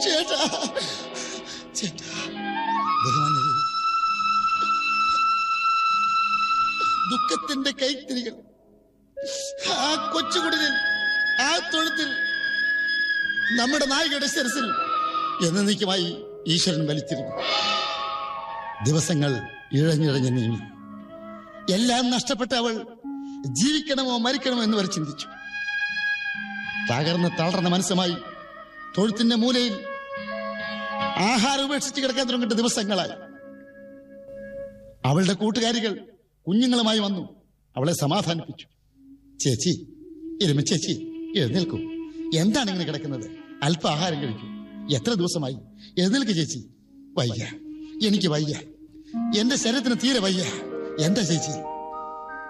ചേട്ടാ ചേട്ടാ ബഹുമാനരെ ദുഃഖത്തിന്റെ കൈത്തിരികൾ ആ കൊച്ചുകുടിലിൽ ആ തൊഴുത്തിൽ നമ്മുടെ നായികയുടെ ശിരസിൽ എന്നേക്കുമായി ഈശ്വരൻ വലിച്ചിരുന്നു ദിവസങ്ങൾ ഇഴഞ്ഞിഴഞ്ഞ് നീങ്ങി എല്ലാം നഷ്ടപ്പെട്ട അവൾ ജീവിക്കണമോ മരിക്കണമോ എന്ന് വരെ ചിന്തിച്ചു തകർന്ന് തളർന്ന മനസ്സുമായി തൊഴുത്തിന്റെ മൂലയിൽ ആഹാരം ഉപേക്ഷിച്ച് കിടക്കാൻ തുടങ്ങിയിട്ട് ദിവസങ്ങളായി അവളുടെ കൂട്ടുകാരികൾ കുഞ്ഞുങ്ങളുമായി വന്നു അവളെ സമാധാനിപ്പിച്ചു ചേച്ചി എരുമ ചേച്ചി എഴുന്നേൽക്കൂ എന്താണ് ഇങ്ങനെ കിടക്കുന്നത് അല്പ ആഹാരം കഴിക്കൂ എത്ര ദിവസമായി എഴുന്നേൽക്ക് ചേച്ചി വയ്യ എനിക്ക് വയ്യ എന്റെ ശരീരത്തിന് തീരെ വയ്യ എന്താ ചേച്ചി